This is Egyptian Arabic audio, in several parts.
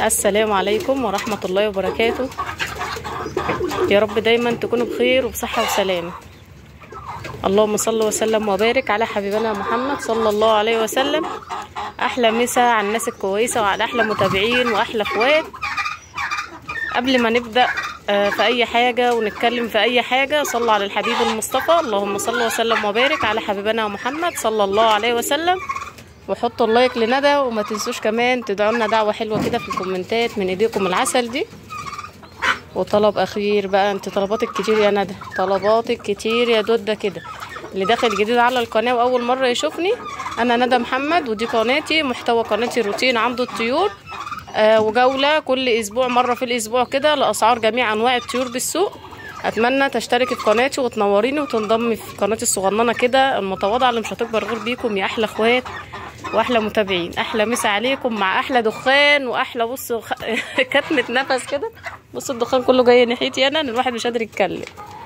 السلام عليكم ورحمة الله وبركاته يا رب دايما تكونوا بخير وبصحة وسلامة اللهم صل وسلم وبارك على حبيبنا محمد صلى الله عليه وسلم احلى مسا على الناس الكويسة وعلى احلى متابعين واحلى اخوات قبل ما نبدأ آه، في اي حاجة ونتكلم في اي حاجة صلى على الحبيب المصطفى اللهم صل وسلم وبارك على حبيبنا محمد صلى الله عليه وسلم وحطوا اللايك لندى وما تنسوش كمان تدعوا لنا دعوة حلوة كده في الكومنتات من ايديكم العسل دي وطلب اخير بقى انت طلباتك كتير يا ندى طلباتك كتير يا دودة كده اللي داخل جديد على القناة واول مرة يشوفني انا ندى محمد ودي قناتي محتوى قناتي روتين عند الطيور آه وجولة كل اسبوع مرة في الاسبوع كده لاسعار جميع انواع الطيور بالسوق اتمنى تشتركي في قناتي وتنوريني وتنضمي في قناتي الصغننه كده المتواضعه اللي مش هتكبر غير بيكم يا احلى اخوات واحلى متابعين احلى مسا عليكم مع احلى دخان واحلى بصوا خ... كتمه نفس كده بصوا الدخان كله جاي ناحيتي انا إن الواحد مش قادر يتكلم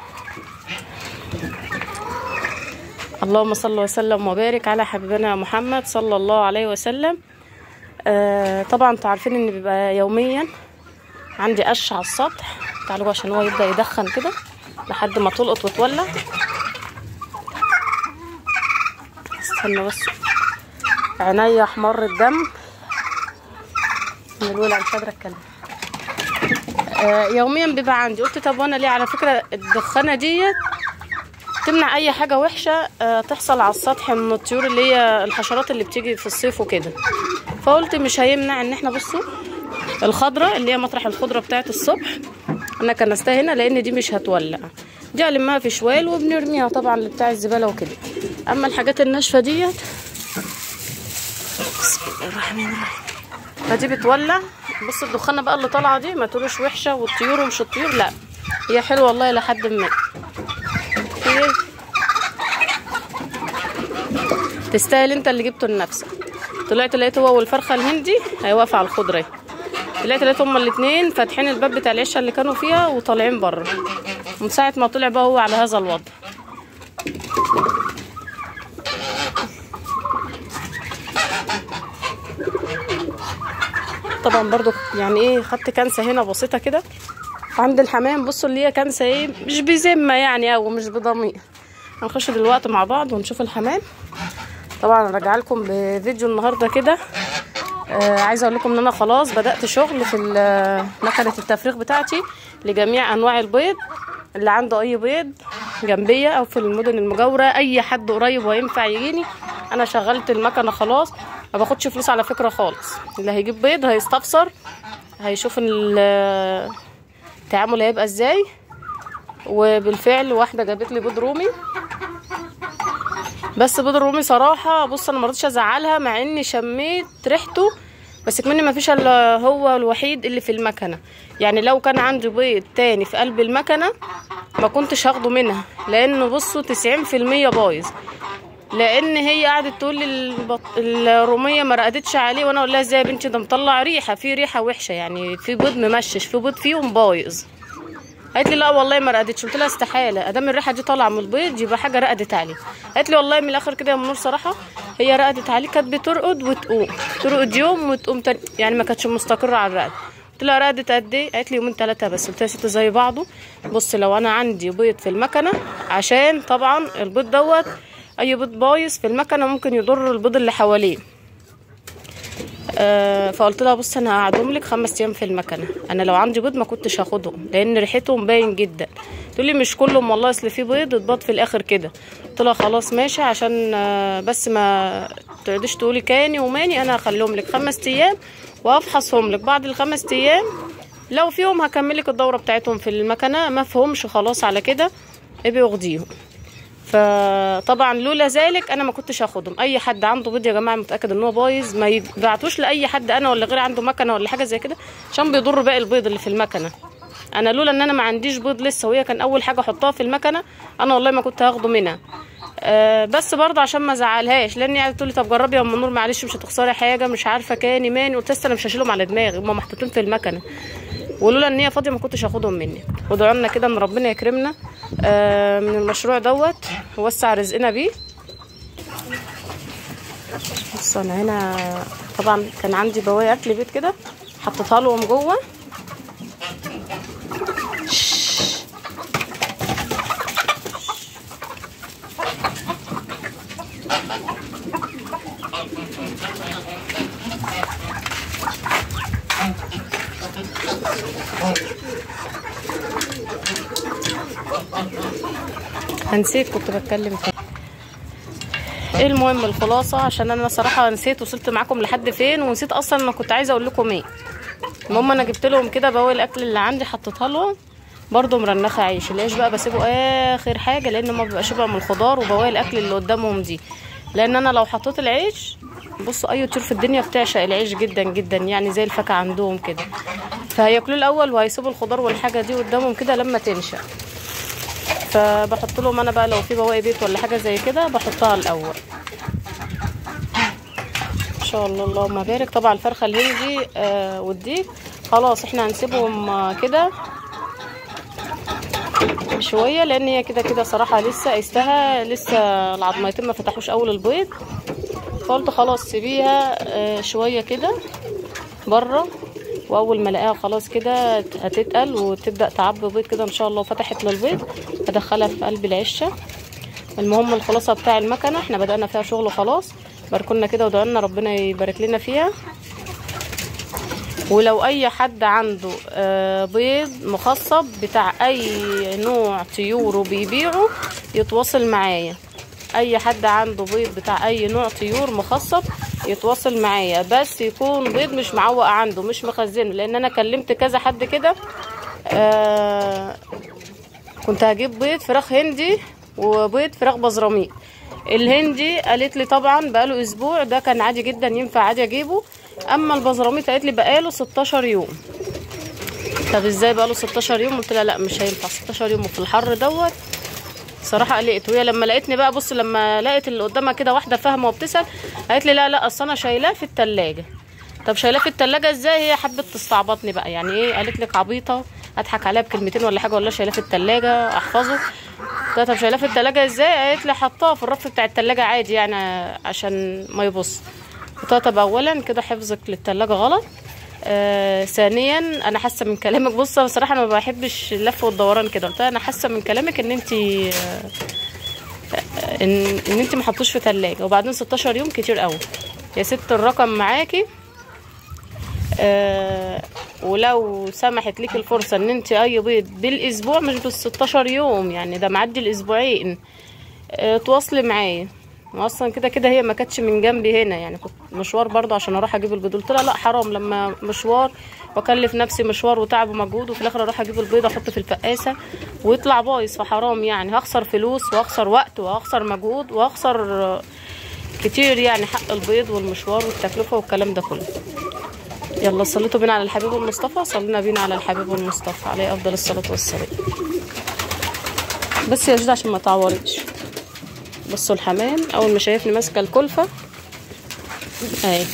اللهم صل وسلم وبارك على حبيبنا محمد صلى الله عليه وسلم آه طبعا انتوا عارفين ان بيبقى يوميا عندي قش على السطح تعالوا عشان هو يبدا يدخن كده لحد ما تلقط وتولع استنى بس عينيا احمر الدم من الولع مش قادره اتكلم آه يوميا بيبقى عندي قلت طب وانا ليه على فكره الدخانه ديت تمنع اي حاجه وحشه آه تحصل على السطح من الطيور اللي هي الحشرات اللي بتيجي في الصيف وكده فقلت مش هيمنع ان احنا بصوا الخضره اللي هي مطرح الخضره بتاعت الصبح انا كنستها هنا لان دي مش هتولع دي المها في شوال وبنرميها طبعا لبتاع الزباله وكده اما الحاجات الناشفه ديت بسم الله الرحمن الرحيم فدي بتولع بص الدخانه بقى اللي طالعه دي ما تقولوش وحشه والطيور ومش الطيور لا هي حلوه والله لحد ما هي تستاهل انت اللي جبته لنفسك طلعت لقيت هو والفرخه الهندي هيوقف على الخضره اهي طلعت لقيت هما الاتنين فاتحين الباب بتاع العشه اللي كانوا فيها وطالعين بره من ساعه ما طلع بقى هو على هذا الوضع طبعا برضو يعني ايه خدت كنسه هنا بسيطه كده عند الحمام بصوا اللي هي كنسه ايه مش بذمه يعني او مش بضمير هنخش دلوقتي مع بعض ونشوف الحمام طبعا راجعه لكم بفيديو النهارده كده آه عايزه اقول لكم ان انا خلاص بدات شغل في مكنه التفريغ بتاعتي لجميع انواع البيض اللي عنده اي بيض جنبيه او في المدن المجاوره اي حد قريب وينفع يجيني انا شغلت المكنه خلاص ما باخدش فلوس على فكره خالص اللي هيجيب بيض هيستفسر هيشوف التعامل هيبقى ازاي وبالفعل واحده جابت لي بيض رومي بس بيض الرومي صراحه بص انا مرضتش ازعلها مع اني شميت ريحته بس كمان ما فيش الا هو الوحيد اللي في المكنه يعني لو كان عندي بيض تاني في قلب المكنه ما كنتش هاخده منها لانه بصوا 90% بايظ لان هي قعدت تقول لي البط... الروميه ما رقدتش عليه وانا اقول لها ازاي يا بنتي ده مطلع ريحه في ريحه وحشه يعني في بيض ممشش في بيض فيهم بايظ قالت لي لا والله ما رقدتش قلت لها استحاله ادام الريحه دي طالعه من البيض يبقى حاجه رقدت عليه قالت لي والله من الاخر كده يا منور صراحه هي رقدت عليه كانت بترقد وتقوم ترقد يوم وتقوم تاني يعني ما كانتش مستقره على الرقد قلت لها رقدت قد ايه قالت لي يومين ثلاثه بس قلت لها ست زي بعضه بص لو انا عندي بيض في المكنه عشان طبعا البيض دوت اي بيض بايظ في المكنه ممكن يضر البيض اللي حواليه آه فقلت لها بص انا هقعدهم لك خمس ايام في المكنه انا لو عندي بيض ما كنتش هاخدهم لان ريحتهم باين جدا تقول لي مش كلهم والله اصل في بيض اتباض في الاخر كده قلت لها خلاص ماشي عشان آه بس ما تقعديش تقولي كاني وماني انا هخليهم لك خمس ايام وافحصهم لك بعد الخمس ايام لو فيهم هكملك الدوره بتاعتهم في المكنه ما فهمش خلاص على كده ابقي واخديهم فطبعا لولا ذلك انا ما كنتش هاخدهم اي حد عنده بيض يا جماعه متاكد ان هو بايظ ما يبعتوش لاي حد انا ولا غيري عنده مكنه ولا حاجه زي كده عشان بيضر باقي البيض اللي في المكنه انا لولا ان انا ما عنديش بيض لسه وهي كان اول حاجه احطها في المكنه انا والله ما كنت هاخده منها أه بس برضه عشان ما ازعلهاش لان يعني تقول لي طب جربي يا ام نور معلش مش هتخسري حاجه مش عارفه كاني ماني قلت لها انا مش هشيلهم على دماغي هم محطوطين في المكنه ولولا ان هي فاضيه ما كنتش هاخدهم منك وادعوا لنا كده ان ربنا يكرمنا آه من المشروع دوت ووسع رزقنا بيه بص انا هنا طبعا كان عندي بواقي اكل بيت كده حطيتها لهم جوه هنسيت كنت بتكلم فيه المهم الخلاصة عشان انا صراحة نسيت وصلت معاكم لحد فين ونسيت اصلا انا كنت عايزة اقول لكم ايه المهم انا جبت لهم كده بواقي الاكل اللي عندي حطيتها لهم برضو مرنخة عيش العيش بقى بسيبه اخر حاجة لان ما بيبقى شبع من الخضار وبواقي الاكل اللي قدامهم دي لان انا لو حطيت العيش بصوا اي طيور في الدنيا بتعشق العيش جدا جدا يعني زي الفاكهة عندهم كده فهياكلوه الاول وهيسيبوا الخضار والحاجة دي قدامهم كده لما تنشأ فبحط لهم انا بقى لو في بواقي بيت ولا حاجه زي كده بحطها الاول ان شاء الله اللهم بارك طبعا الفرخه الهندي آه والديك خلاص احنا هنسيبهم آه كده شويه لان هي كده كده صراحه لسه قستها لسه العظميتين ما فتحوش اول البيض فقلت خلاص سيبيها آه شويه كده بره واول ما الاقيها خلاص كده هتتقل وتبدا تعبي بيض كده ان شاء الله فتحت للبيض ادخلها في قلب العشه المهم الخلاصه بتاع المكنه احنا بدانا فيها شغل خلاص باركولنا كده ودعوا ربنا يبارك لنا فيها ولو اي حد عنده بيض مخصب بتاع اي نوع طيور وبيبيعه يتواصل معايا اي حد عنده بيض بتاع اي نوع طيور مخصب يتواصل معايا بس يكون بيض مش معوق عنده مش مخزنه لان انا كلمت كذا حد كده آه كنت هجيب بيض فراخ هندي وبيض فراخ بزراميط الهندي قالت لي طبعا بقاله اسبوع ده كان عادي جدا ينفع عادي اجيبه اما البزراميط قالت لي بقاله 16 يوم طب ازاي بقاله 16 يوم قلت لها لا مش هينفع 16 يوم وفي الحر دوت صراحه قلقت وهي لما لقيتني بقى بص لما لقيت اللي قدامها كده واحده فاهمه وبتسال قالت لي لا لا اصل انا شايلاه في التلاجة طب شايلاه في التلاجة ازاي هي حبت تستعبطني بقى يعني ايه قالت لك عبيطه اضحك عليها بكلمتين ولا حاجه ولا شايلاه في التلاجة احفظه قلت طب شايلاه في التلاجة ازاي قالت لي حطاه في الرف بتاع التلاجة عادي يعني عشان ما يبص قلت طب اولا كده حفظك للتلاجة غلط آه ثانيا انا حاسه من كلامك بص بصراحه انا ما بحبش اللف والدوران كده قلت انا حاسه من كلامك ان انت آه ان ان انت ما حطوش في ثلاجه وبعدين 16 يوم كتير قوي يا ست الرقم معاكي آه ولو سمحت ليك الفرصه ان انت اي بيض بالاسبوع مش بال 16 يوم يعني ده معدي الاسبوعين آه تواصلي معايا اصلا كده كده هي ما كانتش من جنبي هنا يعني كنت مشوار برضه عشان اروح اجيب البيض قلت لها لا حرام لما مشوار واكلف نفسي مشوار وتعب ومجهود وفي الاخر اروح اجيب البيض احط في الفقاسه ويطلع بايظ فحرام يعني هخسر فلوس وهخسر وقت وهخسر مجهود وهخسر كتير يعني حق البيض والمشوار والتكلفه والكلام ده كله يلا صليتوا بينا على الحبيب المصطفى صلينا بينا على الحبيب المصطفى عليه افضل الصلاه والسلام بس يا جدع عشان ما تعورتش بصوا الحمام اول ما شايفني ماسكه الكلفه اهي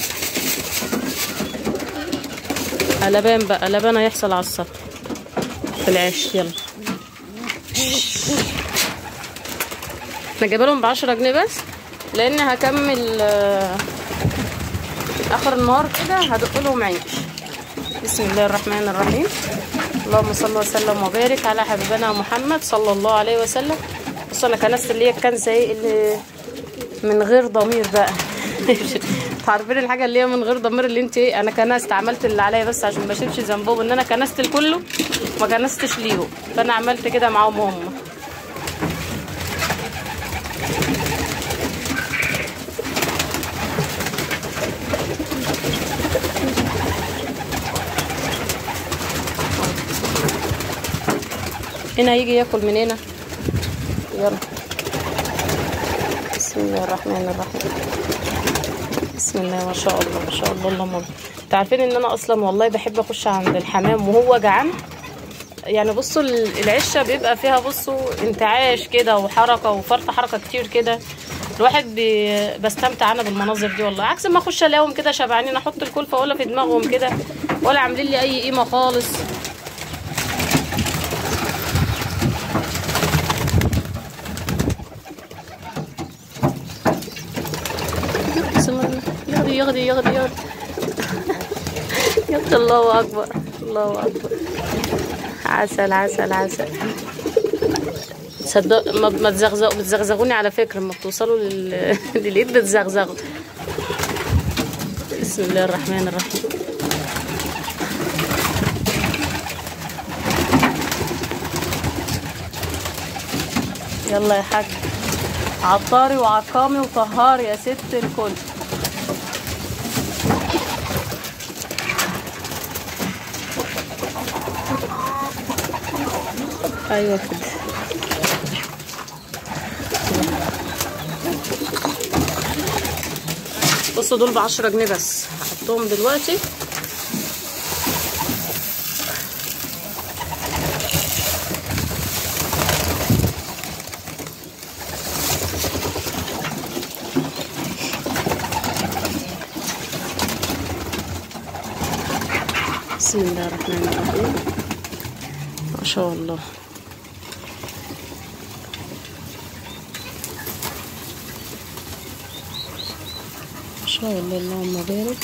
قلبان بقى قلبان هيحصل على السطح في العيش يلا انا جايبه لهم بعشرة جنيه بس لان هكمل اخر النهار كده هدق لهم عيش بسم الله الرحمن الرحيم اللهم صل وسلم وبارك على حبيبنا محمد صلى الله عليه وسلم بص انا كنست اللي هي الكنسه ايه اللي من غير ضمير بقى عارفين الحاجه اللي هي من غير ضمير اللي انت ايه انا كنست عملت اللي عليا بس عشان ما اشيلش ذنبهم ان انا كنست لكله ما كنستش ليهم فانا عملت كده معاهم هم هنا هيجي ياكل من هنا يلا بسم الله الرحمن الرحيم بسم الله ما شاء الله ما شاء الله اللهم انتوا عارفين ان انا اصلا والله بحب اخش عند الحمام وهو جعان يعني بصوا العشه بيبقى فيها بصوا انتعاش كده وحركه وفرط حركه كتير كده الواحد بي... بستمتع انا بالمناظر دي والله عكس ما اخش الاقيهم كده شبعانين احط الكلفه ولا في دماغهم كده ولا عاملين لي اي قيمه خالص ياخدي ياخدي ياخدي ياخدي يلا الله اكبر الله اكبر عسل عسل عسل صدق ما ما تزغزغ بتزغزغوني على فكره لما بتوصلوا لل... للايد بتزغزغوا بسم الله الرحمن الرحيم يلا يا حاج عطاري وعقامي وطهاري يا ست الكل ايوه كده بصوا دول بعشرة جنيه بس هحطهم دلوقتي بسم الله الرحمن الرحيم ما شاء الله ما شاء الله اللهم بارك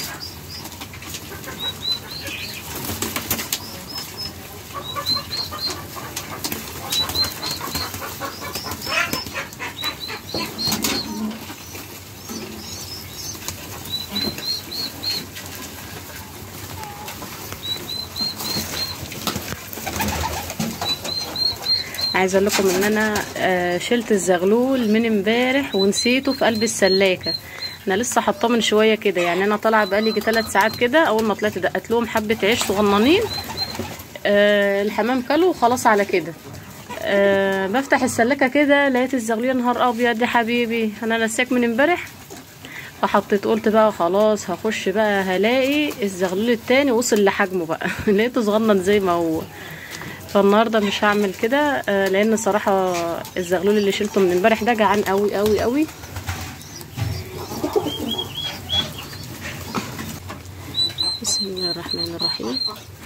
عايزه اقول لكم ان انا آه، شلت الزغلول من امبارح ونسيته في قلب السلاكه انا لسه حاطاه من شويه كده يعني انا طالعه بقالي يجي 3 ساعات كده اول ما طلعت دقت لهم حبه عيش صغننين آه الحمام كلوا وخلاص على كده آه بفتح السلاكه كده لقيت الزغلول يا نهار ابيض يا حبيبي انا نساك من امبارح فحطيت قلت بقى خلاص هخش بقى هلاقي الزغلول التاني وصل لحجمه بقى لقيته صغنن زي ما هو فالنهارده مش هعمل كده آه، لان صراحه الزغلول اللي شلته من امبارح ده جعان قوي قوي قوي بسم الله الرحمن الرحيم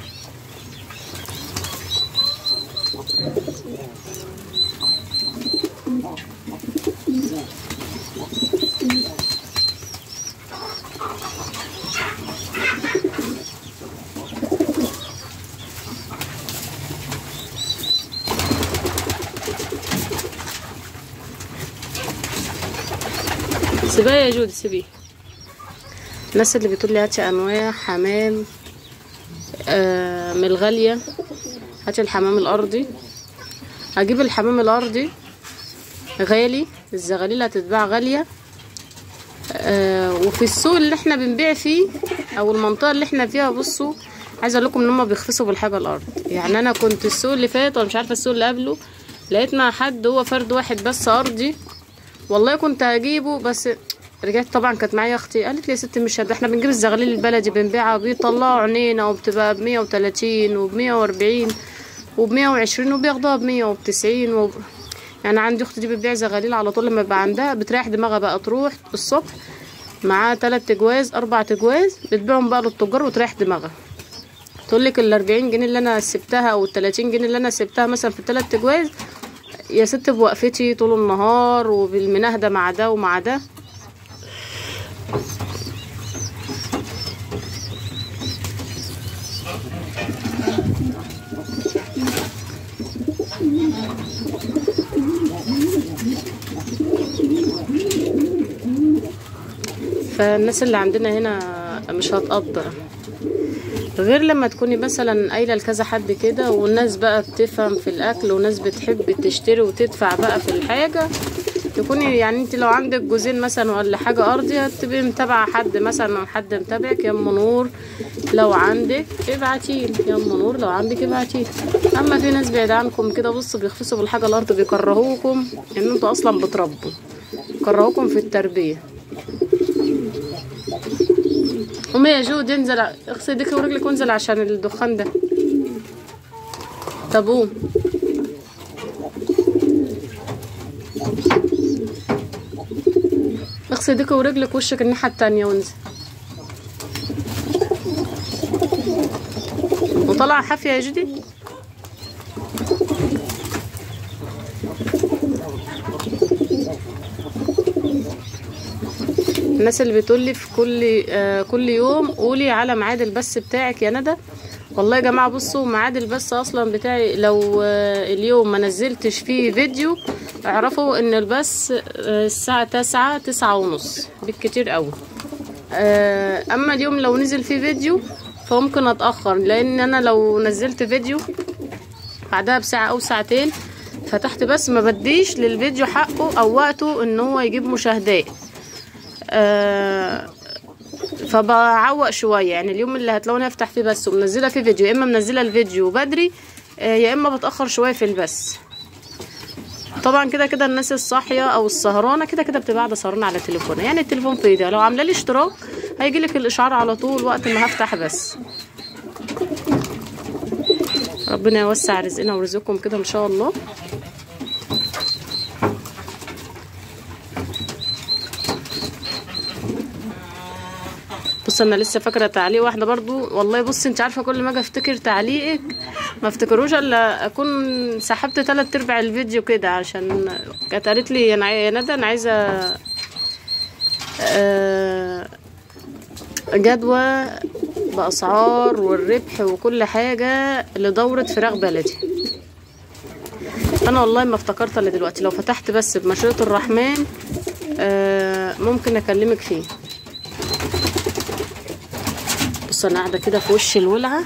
سيبها يا جودي سيبيه الناس اللي بتقول لي هاتي انواع حمام آه من الغاليه هاتي الحمام الارضي هجيب الحمام الارضي غالي الزغاليل هتتباع غاليه آه وفي السوق اللي احنا بنبيع فيه او المنطقه اللي احنا فيها بصوا عايزه اقول لكم ان هم بيخفصوا بالحاجه الارض يعني انا كنت السوق اللي فات ولا مش عارفه السوق اللي قبله لقيت مع حد هو فرد واحد بس ارضي والله كنت هجيبه بس رجعت طبعا كانت معايا اختي قالت لي يا ستي مش هد احنا بنجيب الزغاليل البلدي بنبيعها بيطلعوا عينينا وبتبقى ب 130 وب 140 وب 120 وبياخدوها ب 190 وب... يعني عندي اختي دي بتبيع زغاليل على طول لما يبقى عندها بتريح دماغها بقى تروح الصبح معاها تلات تجواز اربع تجواز بتبيعهم بقى للتجار وتريح دماغها تقول لك ال 40 جنيه اللي انا سبتها او ال 30 جنيه اللي انا سبتها مثلا في التلات تجواز يا ست بوقفتي طول النهار وبالمناهدة مع ده ومع ده فالناس اللي عندنا هنا مش هتقدر غير لما تكوني مثلا قايله لكذا حد كده والناس بقى بتفهم في الاكل وناس بتحب تشتري وتدفع بقى في الحاجه تكوني يعني انت لو عندك جوزين مثلا ولا حاجه ارضي هتبقي متابعه حد مثلا حد متابعك يا ام نور لو عندك ابعتيلي يا ام نور لو عندك ابعتيلي اما في ناس بعيد عنكم كده بصوا بيخفصوا بالحاجه الارض بيكرهوكم ان انتوا اصلا بتربوا يكرهوكم في التربيه قومي يا جود انزل اغسل ايديك ورجلك وانزل عشان الدخان ده طب قوم اغسل ايديك ورجلك وشك الناحية التانية وانزل وطلع حافية يا جدي الناس اللي بتقول لي في كل آه كل يوم قولي على ميعاد البث بتاعك يا ندى والله يا جماعه بصوا ميعاد البث اصلا بتاعي لو آه اليوم ما نزلتش فيه فيديو اعرفوا ان البث آه الساعه تسعة تسعة ونص بالكتير قوي آه اما اليوم لو نزل فيه فيديو فممكن اتاخر لان انا لو نزلت فيديو بعدها بساعه او ساعتين فتحت بس ما بديش للفيديو حقه او وقته ان هو يجيب مشاهدات آه فبعوق شويه يعني اليوم اللي هتلاقوني افتح فيه بس ومنزله فيه فيديو يا اما منزله الفيديو بدري آه يا اما بتاخر شويه في البث طبعا كده كده الناس الصاحيه او السهرانه كده كده بتبقى قاعده سهرانه على تليفونها يعني التليفون في ايديها لو عامله لي اشتراك هيجي لك الاشعار على طول وقت ما هفتح بس ربنا يوسع رزقنا ورزقكم كده ان شاء الله بص انا لسه فاكره تعليق واحده برضو والله بص انت عارفه كل ما اجي افتكر تعليقك ما افتكروش الا اكون سحبت تلات ارباع الفيديو كده عشان كانت قالت لي انا يا ندى انا عايزه آه جدوى باسعار والربح وكل حاجه لدوره فراغ بلدي انا والله ما افتكرت الا دلوقتي لو فتحت بس بمشيئه الرحمن آه ممكن اكلمك فيه بص انا قاعده كده في وش الولعه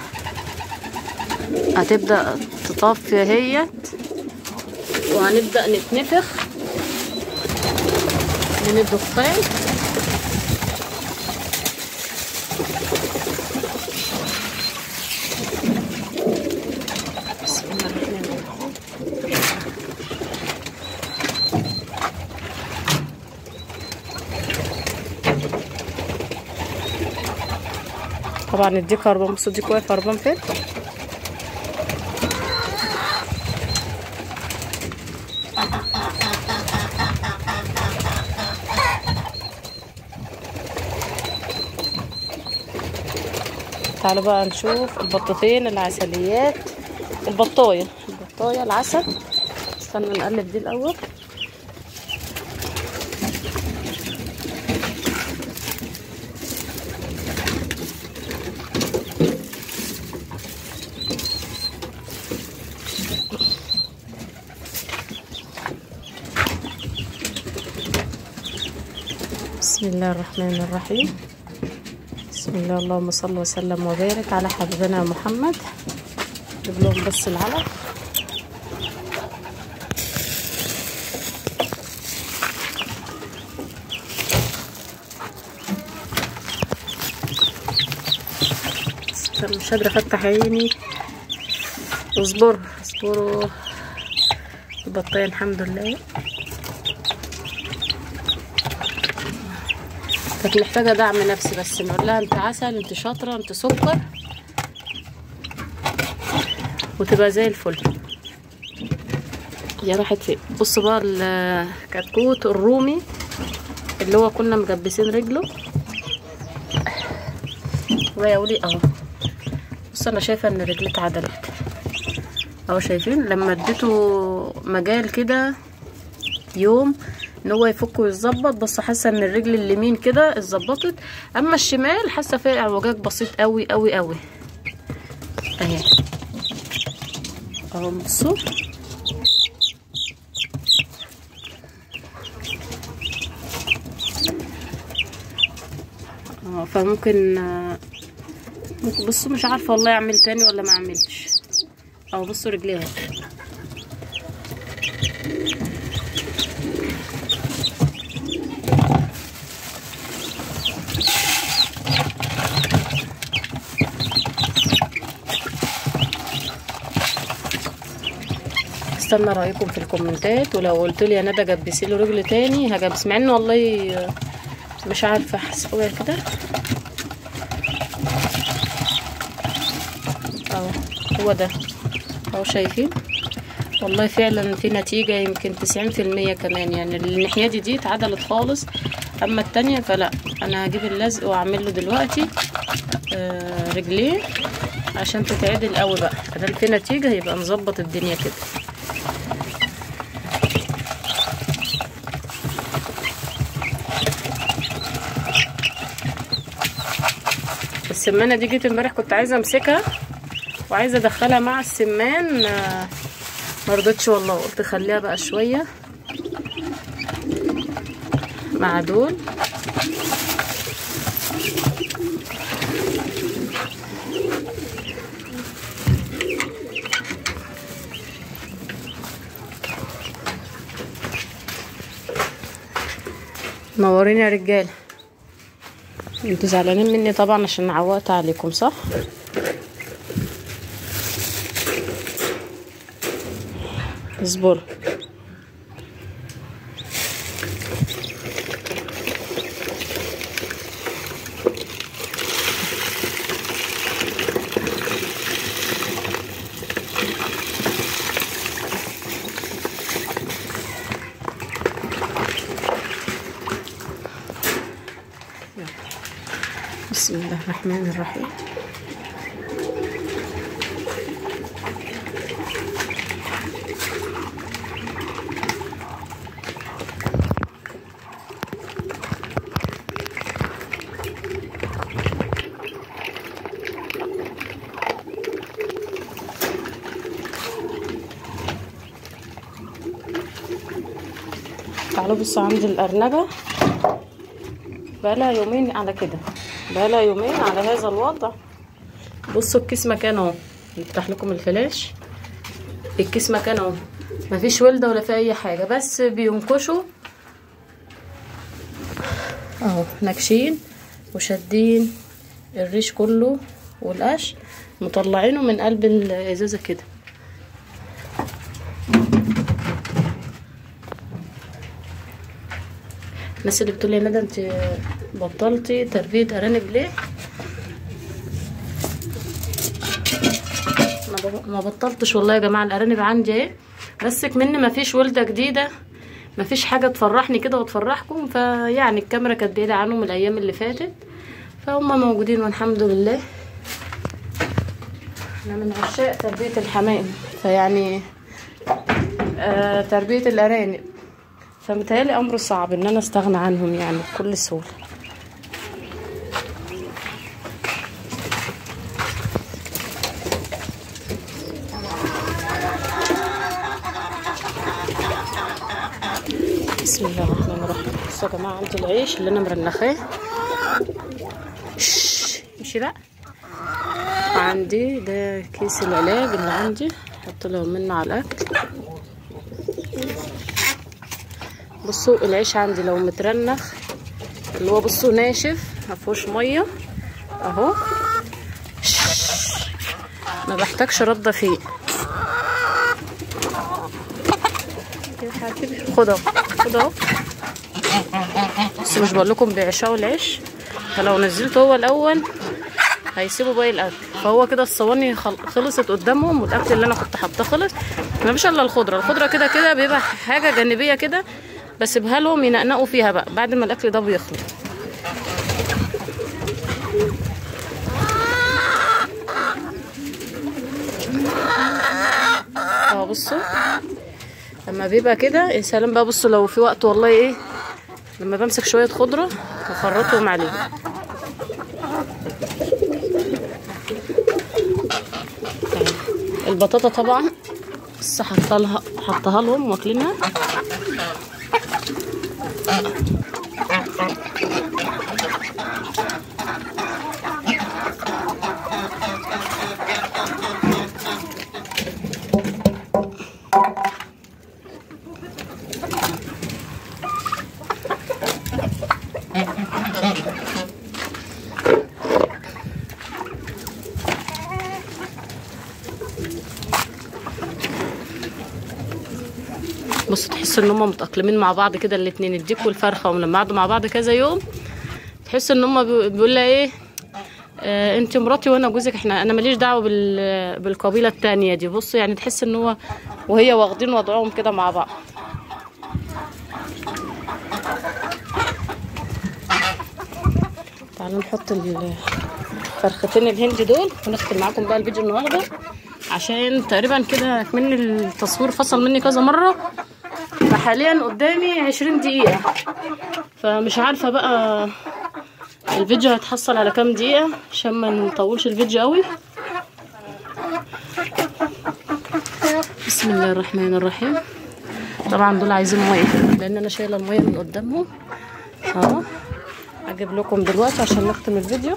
هتبدا تطفي اهيت وهنبدا نتنفخ من الدخان بسم الله الرحمن الرحيم طبعا الديك هربان بصوا الديك واقف هربان فين تعالوا بقى نشوف البطتين العسليات البطايه البطايه العسل استنى نقلب دي الاول بسم الله الرحمن الرحيم بسم الله اللهم صل وسلم وبارك على حبيبنا محمد نجيب لهم بس العلق استنى مش قادرة افتح عيني اصبر اصبروا البطاية الحمد لله كانت محتاجة دعم نفسي بس نقول لها انت عسل انت شاطرة انت سكر وتبقى زي الفل يا راحت فين بصوا بقى الكتكوت الرومي اللي هو كنا مجبسين رجله ويا ولي اهو بص انا شايفه ان رجلي اتعدلت اهو شايفين لما اديته مجال كده يوم ان هو يفك ويتظبط بس حاسه ان الرجل اليمين كده اتظبطت اما الشمال حاسه فيها اعوجاج بسيط قوي قوي قوي اهي اهو بصوا اه فممكن آه، ممكن بصوا مش عارفه والله اعمل تاني ولا ما اعملش اهو بصوا رجليها استنى رايكم في الكومنتات ولو قلت لي يا ندى جبسي له رجل تاني هجبس مع انه والله مش عارفه احسبها كده اهو هو ده اهو شايفين والله فعلا في نتيجة يمكن تسعين في المية كمان يعني الناحية دي دي اتعدلت خالص اما التانية فلا انا هجيب اللزق واعمل له دلوقتي آه رجليه عشان تتعدل قوي بقى ادام في نتيجة يبقى نظبط الدنيا كده السمانه دي جيت امبارح كنت عايزه امسكها وعايزه ادخلها مع السمان آه، مرضتش والله قلت خليها بقى شويه مع دول منورين يا رجاله انتوا زعلانين مني طبعا عشان عوقت عليكم صح اصبروا بسم الله الرحمن الرحيم تعالوا بصوا عندي الأرنبة بقالها يومين على كده بقالها يومين على هذا الوضع بصوا الكيس مكان اهو نفتح لكم الفلاش الكيس مكان اهو مفيش ولده ولا في اي حاجه بس بينكشوا اهو ناكشين وشادين الريش كله والقش مطلعينه من قلب الازازه كده الناس اللي بتقول يا ندى انت بطلتي تربيه ارانب ليه ما ب- ما بطلتش والله يا جماعه الارانب عندي اهي بس مني ما فيش ولده جديده ما فيش حاجه تفرحني كده وتفرحكم فيعني الكاميرا كانت بعيده عنهم الايام اللي فاتت فهم موجودين والحمد لله انا من عشاق تربيه الحمام فيعني آه تربيه الارانب فمتهيألي أمر صعب إن أنا أستغنى عنهم يعني بكل سهولة بسم الله الرحمن الرحيم بصوا يا جماعة عندي العيش اللي أنا مرنخاه شش، امشي بقى عندي ده كيس العلاج اللي عندي حط لهم منه على الأكل بصوا العيش عندي لو مترنخ اللي هو بصوا ناشف مفيهوش ميه اهو ما بحتاجش رده فيه يا حبيبي خد اهو خد اهو بس مش بقول لكم بيعشقوا العيش فلو نزلته هو الاول هيسيبوا باقي الاكل فهو كده الصواني خل- خلصت قدامهم والاكل اللي انا كنت حاطاه خلص مفيش الا الخضره الخضره كده كده بيبقى حاجه جانبيه كده بسيبها لهم ينقنقوا فيها بقى بعد ما الاكل ده بيخلص اه بصوا لما بيبقى كده يا سلام بقى بصوا لو في وقت والله ايه لما بمسك شويه خضره بفرطهم عليه البطاطا طبعا لسه حاطه لها حطها لهم واكلينها بصوا تحسوا ان هم متاقلمين مع بعض كده الاتنين الديك والفرخه ولما قعدوا مع بعض كذا يوم تحس ان هم بيقول لها ايه آه انت مراتي وانا جوزك احنا انا ماليش دعوه بال بالقبيله التانية دي بصوا يعني تحس ان هو وهي واخدين وضعهم كده مع بعض تعالوا نحط الفرختين الهندي دول ونختم معاكم بقى الفيديو النهارده عشان تقريبا كده من التصوير فصل مني كذا مره فحاليا قدامي عشرين دقيقه فمش عارفه بقى الفيديو هيتحصل على كام دقيقة عشان ما نطولش الفيديو قوي بسم الله الرحمن الرحيم طبعا دول عايزين ميه لان انا شايله الميه من قدامهم اهو اجيب لكم دلوقتي عشان نختم الفيديو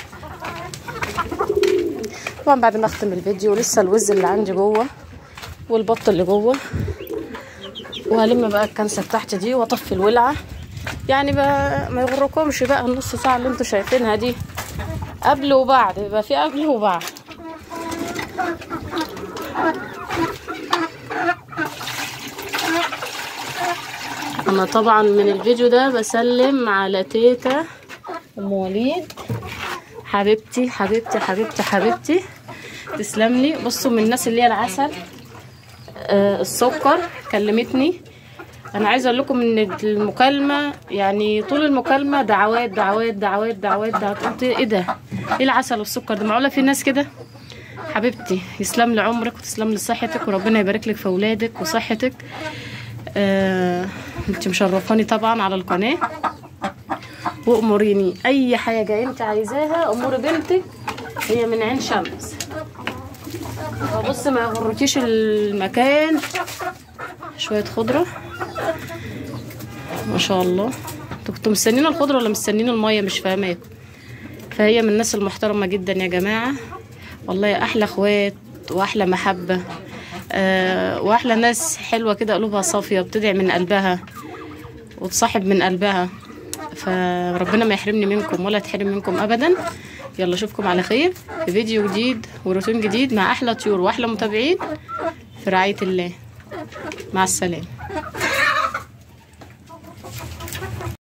طبعا بعد ما اختم الفيديو لسه الوز اللي عندي جوه والبط اللي جوه وهلم بقى الكنسه بتاعتي دي واطفي الولعه يعني بقى ما يغركمش بقى النص ساعه اللي انتوا شايفينها دي قبل وبعد يبقى في قبل وبعد انا طبعا من الفيديو ده بسلم على تيتا ام وليد حبيبتي حبيبتي حبيبتي حبيبتي تسلم لي بصوا من الناس اللي هي العسل آه السكر كلمتني انا عايزه اقول لكم ان المكالمه يعني طول المكالمه دعوات دعوات دعوات دعوات دعوات قلت ايه ده ايه العسل والسكر ده معقوله في ناس كده حبيبتي يسلم لي عمرك وتسلم لي صحتك وربنا يبارك لك في اولادك وصحتك آه انت مشرفاني طبعا على القناه واموريني اي حاجه انت عايزاها امور بنتك هي من عين شمس فبص ما يغركيش المكان شويه خضره ما شاء الله انتوا كنتوا مستنيين الخضره ولا مستنيين الميه مش فاهماكم فهي من الناس المحترمه جدا يا جماعه والله احلى اخوات واحلى محبه أه واحلى ناس حلوه كده قلوبها صافيه بتدعي من قلبها وتصاحب من قلبها فربنا ما يحرمني منكم ولا تحرم منكم ابدا يلا اشوفكم على خير في فيديو جديد وروتين جديد مع احلى طيور واحلى متابعين في رعايه الله مع السلامه